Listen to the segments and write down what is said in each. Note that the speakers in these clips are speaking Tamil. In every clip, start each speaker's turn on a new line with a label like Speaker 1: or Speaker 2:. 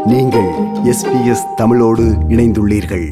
Speaker 1: நீங்கள் எஸ்பிஎஸ் தமிழோடு இணைந்துள்ளீர்கள்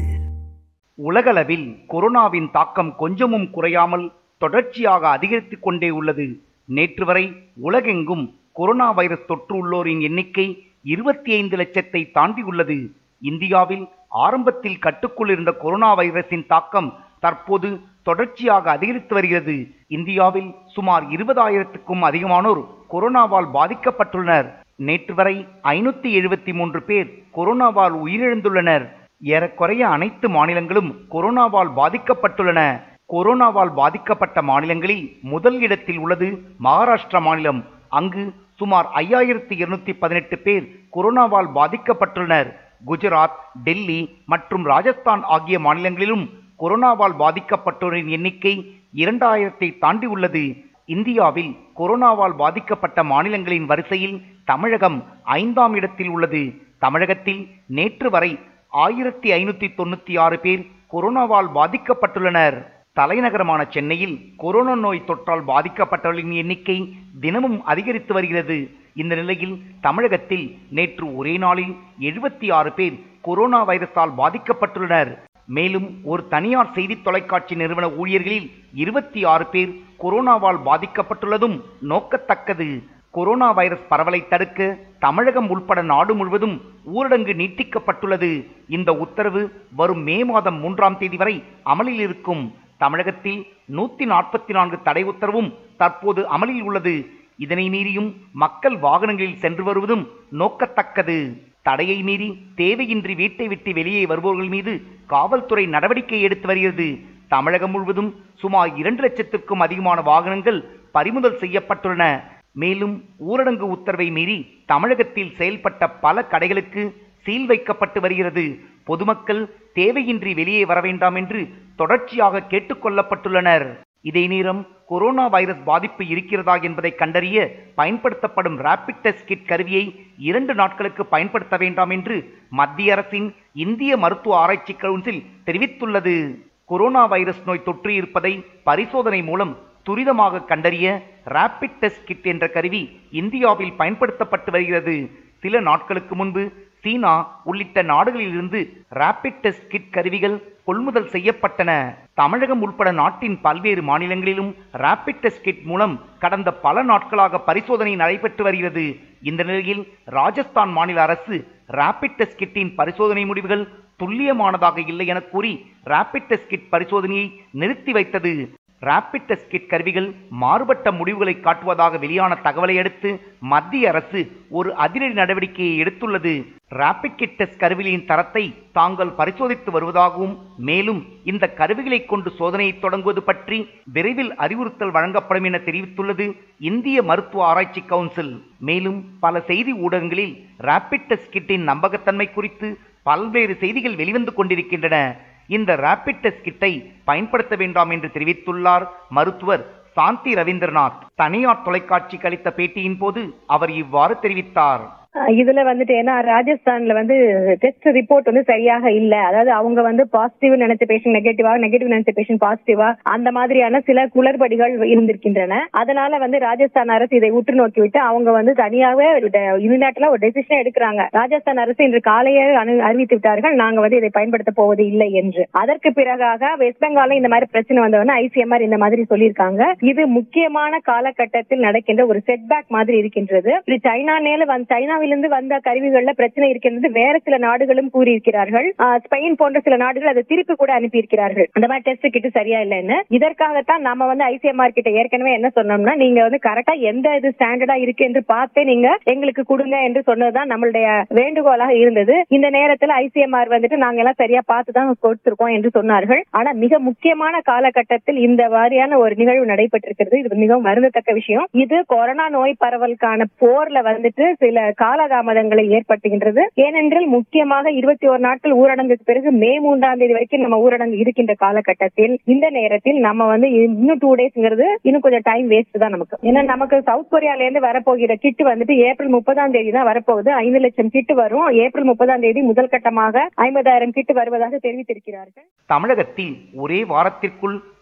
Speaker 2: உலகளவில் கொரோனாவின் தாக்கம் கொஞ்சமும் குறையாமல் தொடர்ச்சியாக அதிகரித்துக் கொண்டே உள்ளது நேற்று வரை உலகெங்கும் கொரோனா வைரஸ் தொற்று உள்ளோரின் எண்ணிக்கை இருபத்தி ஐந்து லட்சத்தை தாண்டியுள்ளது இந்தியாவில் ஆரம்பத்தில் கட்டுக்குள் இருந்த கொரோனா வைரஸின் தாக்கம் தற்போது தொடர்ச்சியாக அதிகரித்து வருகிறது இந்தியாவில் சுமார் இருபதாயிரத்துக்கும் அதிகமானோர் கொரோனாவால் பாதிக்கப்பட்டுள்ளனர் நேற்று வரை ஐநூத்தி எழுபத்தி மூன்று பேர் கொரோனாவால் உயிரிழந்துள்ளனர் ஏறக்குறைய அனைத்து மாநிலங்களும் கொரோனாவால் பாதிக்கப்பட்டுள்ளன கொரோனாவால் பாதிக்கப்பட்ட மாநிலங்களில் முதல் இடத்தில் உள்ளது மகாராஷ்டிரா மாநிலம் அங்கு சுமார் ஐயாயிரத்தி இருநூத்தி பதினெட்டு பேர் கொரோனாவால் பாதிக்கப்பட்டுள்ளனர் குஜராத் டெல்லி மற்றும் ராஜஸ்தான் ஆகிய மாநிலங்களிலும் கொரோனாவால் பாதிக்கப்பட்டோரின் எண்ணிக்கை இரண்டாயிரத்தை தாண்டி உள்ளது இந்தியாவில் கொரோனாவால் பாதிக்கப்பட்ட மாநிலங்களின் வரிசையில் தமிழகம் ஐந்தாம் இடத்தில் உள்ளது தமிழகத்தில் நேற்று வரை ஆயிரத்தி ஐநூத்தி தொண்ணூத்தி ஆறு பேர் கொரோனாவால் பாதிக்கப்பட்டுள்ளனர் தலைநகரமான சென்னையில் கொரோனா நோய் தொற்றால் பாதிக்கப்பட்டவர்களின் எண்ணிக்கை தினமும் அதிகரித்து வருகிறது இந்த நிலையில் தமிழகத்தில் நேற்று ஒரே நாளில் எழுபத்தி ஆறு பேர் கொரோனா வைரஸால் பாதிக்கப்பட்டுள்ளனர் மேலும் ஒரு தனியார் செய்தி தொலைக்காட்சி நிறுவன ஊழியர்களில் இருபத்தி ஆறு பேர் கொரோனாவால் பாதிக்கப்பட்டுள்ளதும் நோக்கத்தக்கது கொரோனா வைரஸ் பரவலை தடுக்க தமிழகம் உள்பட நாடு முழுவதும் ஊரடங்கு நீட்டிக்கப்பட்டுள்ளது இந்த உத்தரவு வரும் மே மாதம் மூன்றாம் தேதி வரை அமலில் இருக்கும் தமிழகத்தில் நூத்தி நாற்பத்தி நான்கு தடை உத்தரவும் தற்போது அமலில் உள்ளது இதனை மீறியும் மக்கள் வாகனங்களில் சென்று வருவதும் நோக்கத்தக்கது தடையை மீறி தேவையின்றி வீட்டை விட்டு வெளியே வருபவர்கள் மீது காவல்துறை நடவடிக்கை எடுத்து வருகிறது தமிழகம் முழுவதும் சுமார் இரண்டு லட்சத்திற்கும் அதிகமான வாகனங்கள் பறிமுதல் செய்யப்பட்டுள்ளன மேலும் ஊரடங்கு உத்தரவை மீறி தமிழகத்தில் செயல்பட்ட பல கடைகளுக்கு சீல் வைக்கப்பட்டு வருகிறது பொதுமக்கள் தேவையின்றி வெளியே வர வேண்டாம் என்று தொடர்ச்சியாக கேட்டுக்கொள்ளப்பட்டுள்ளனர் இதே நேரம் கொரோனா வைரஸ் பாதிப்பு இருக்கிறதா என்பதை கண்டறிய பயன்படுத்தப்படும் ரேபிட் டெஸ்ட் கிட் கருவியை இரண்டு நாட்களுக்கு பயன்படுத்த வேண்டாம் என்று மத்திய அரசின் இந்திய மருத்துவ ஆராய்ச்சி கவுன்சில் தெரிவித்துள்ளது கொரோனா வைரஸ் நோய் தொற்று இருப்பதை பரிசோதனை மூலம் துரிதமாக கண்டறிய ரேபிட் டெஸ்ட் கிட் என்ற கருவி இந்தியாவில் பயன்படுத்தப்பட்டு வருகிறது சில நாட்களுக்கு முன்பு சீனா உள்ளிட்ட நாடுகளிலிருந்து ரேபிட் டெஸ்ட் கிட் கருவிகள் கொள்முதல் செய்யப்பட்டன தமிழகம் உட்பட நாட்டின் பல்வேறு மாநிலங்களிலும் ரேபிட் டெஸ்ட் கிட் மூலம் கடந்த பல நாட்களாக பரிசோதனை நடைபெற்று வருகிறது இந்த நிலையில் ராஜஸ்தான் மாநில அரசு ரேபிட் டெஸ்ட் கிட்டின் பரிசோதனை முடிவுகள் துல்லியமானதாக இல்லை என கூறி ரேபிட் டெஸ்ட் கிட் பரிசோதனையை நிறுத்தி வைத்தது ரேபிட் டெஸ்ட் கிட் கருவிகள் மாறுபட்ட முடிவுகளை காட்டுவதாக வெளியான தகவலை அடுத்து மத்திய அரசு ஒரு அதிரடி நடவடிக்கையை எடுத்துள்ளது ரேபிட் கிட் டெஸ்ட் கருவிகளின் தரத்தை தாங்கள் பரிசோதித்து வருவதாகவும் மேலும் இந்த கருவிகளை கொண்டு சோதனையை தொடங்குவது பற்றி விரைவில் அறிவுறுத்தல் வழங்கப்படும் என தெரிவித்துள்ளது இந்திய மருத்துவ ஆராய்ச்சி கவுன்சில் மேலும் பல செய்தி ஊடகங்களில் ரேபிட் டெஸ்ட் கிட்டின் நம்பகத்தன்மை குறித்து பல்வேறு செய்திகள் வெளிவந்து கொண்டிருக்கின்றன இந்த ரேபிட் டெஸ்ட் கிட்டை பயன்படுத்த வேண்டாம் என்று தெரிவித்துள்ளார் மருத்துவர் சாந்தி ரவீந்திரநாத் தனியார் தொலைக்காட்சிக்கு அளித்த பேட்டியின் போது அவர் இவ்வாறு தெரிவித்தார்
Speaker 3: இதுல வந்துட்டு ஏன்னா ராஜஸ்தான்ல வந்து டெஸ்ட் ரிப்போர்ட் வந்து சரியாக இல்ல அதாவது அவங்க வந்து பாசிட்டிவ் நினைச்ச பேஷண்ட் நெகட்டிவா நெகட்டிவ் நினைச்ச பேஷண்ட் பாசிட்டிவா அந்த மாதிரியான சில குளறுபடிகள் இருந்திருக்கின்றன அதனால வந்து ராஜஸ்தான் அரசு இதை உற்று நோக்கி விட்டு அவங்க வந்து தனியாகவே யூனிலாட்டரா ஒரு டெசிஷன் எடுக்கிறாங்க ராஜஸ்தான் அரசு இன்று காலையே அனு- அறிவித்து விட்டார்கள் நாங்க வந்து இதை பயன்படுத்த போவது இல்லை என்று அதற்கு பிறகாக வெஸ்ட் பெங்கால்ல இந்த மாதிரி பிரச்சனை வந்தவொடனே ஐசிஎம்ஆர் இந்த மாதிரி சொல்லியிருக்காங்க இது முக்கியமான காலகட்டத்தில் நடக்கின்ற ஒரு செட்பேக் மாதிரி இருக்கின்றது இது சைனா நேல வந்து சைனாவிலிருந்து வந்த கருவிகள்ல பிரச்சனை இருக்கின்றது வேற சில நாடுகளும் கூறியிருக்கிறார்கள் ஆஹ் ஸ்பெயின் போன்ற சில நாடுகள் அதை திருப்பி கூட அனுப்பியிருக்கிறார்கள் அந்த மாதிரி டெஸ்ட் கிட்ட சரியா இல்லைன்னு இதற்காகத்தான் நம்ம வந்து ஐசிஎம்ஆர் கிட்ட ஏற்கனவே என்ன சொன்னோம்னா நீங்க வந்து கரெக்டா எந்த இது ஸ்டாண்டர்டா இருக்கு என்று பார்த்தே நீங்க எங்களுக்கு கொடுங்க என்று சொன்னதுதான் நம்மளுடைய வேண்டுகோளாக இருந்தது இந்த நேரத்தில் ஐசிஎம்ஆர் வந்துட்டு நாங்க எல்லாம் சரியா பார்த்து தான் கொடுத்திருக்கோம் என்று சொன்னார்கள் ஆனா மிக முக்கியமான காலகட்டத்தில் இந்த வாரியான ஒரு நிகழ்வு நடைபெற்றிருக்கிறது இது மிகவும் வருந்தத்தக்க விஷயம் இது கொரோனா நோய் பரவலுக்கான போர்ல வந்துட்டு சில காலதாமதங்களை ஏற்படுத்துகின்றது ஏனென்றால் முக்கியமாக இருபத்தி ஒரு நாட்கள் ஊரடங்குக்கு பிறகு மே மூன்றாம் தேதி வரைக்கும் நம்ம ஊரடங்கு இருக்கின்ற காலகட்டத்தில் இந்த நேரத்தில் நம்ம வந்து இன்னும் டூ டேஸ்ங்கிறது இன்னும் கொஞ்சம் டைம் வேஸ்ட் தான் நமக்கு ஏன்னா நமக்கு சவுத் கொரியால இருந்து வரப்போகிற கிட் வந்துட்டு ஏப்ரல் முப்பதாம் தேதி தான் வரப்போகுது ஐந்து லட்சம் கிட் வரும் ஏப்ரல் முப்பதாம் தேதி முதல் கட்டமாக ஐம்பதாயிரம் கிட் வருவதாக தெரிவித்திருக்கிறார்கள்
Speaker 2: தமிழகத்தில் ஒரே வாரத்திற்குள்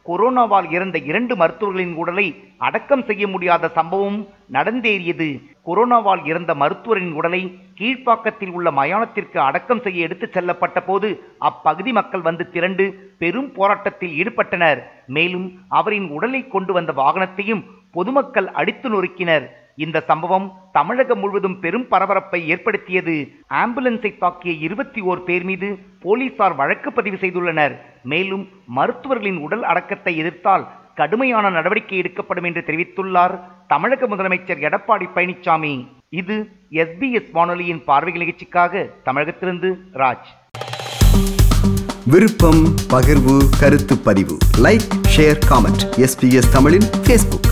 Speaker 2: கொரோனாவால் இறந்த இரண்டு மருத்துவர்களின் உடலை அடக்கம் செய்ய முடியாத சம்பவம் நடந்தேறியது கொரோனாவால் இறந்த மருத்துவரின் உடலை கீழ்ப்பாக்கத்தில் உள்ள மயானத்திற்கு அடக்கம் செய்ய எடுத்துச் செல்லப்பட்ட போது அப்பகுதி மக்கள் வந்து திரண்டு பெரும் போராட்டத்தில் ஈடுபட்டனர் மேலும் அவரின் உடலை கொண்டு வந்த வாகனத்தையும் பொதுமக்கள் அடித்து நொறுக்கினர் இந்த சம்பவம் தமிழகம் முழுவதும் பெரும் பரபரப்பை ஏற்படுத்தியது ஆம்புலன்ஸை தாக்கிய இருபத்தி ஓர் பேர் மீது போலீசார் வழக்கு பதிவு செய்துள்ளனர் மேலும் மருத்துவர்களின் உடல் அடக்கத்தை எதிர்த்தால் கடுமையான நடவடிக்கை எடுக்கப்படும் என்று தெரிவித்துள்ளார் தமிழக முதலமைச்சர் எடப்பாடி பழனிசாமி இது எஸ்பிஎஸ் வானொலியின் பார்வை நிகழ்ச்சிக்காக தமிழகத்திலிருந்து ராஜ்
Speaker 1: விருப்பம் பகிர்வு கருத்து பதிவு லைக் ஷேர் காமெண்ட் எஸ்பிஎஸ் தமிழின் ஃபேஸ்புக்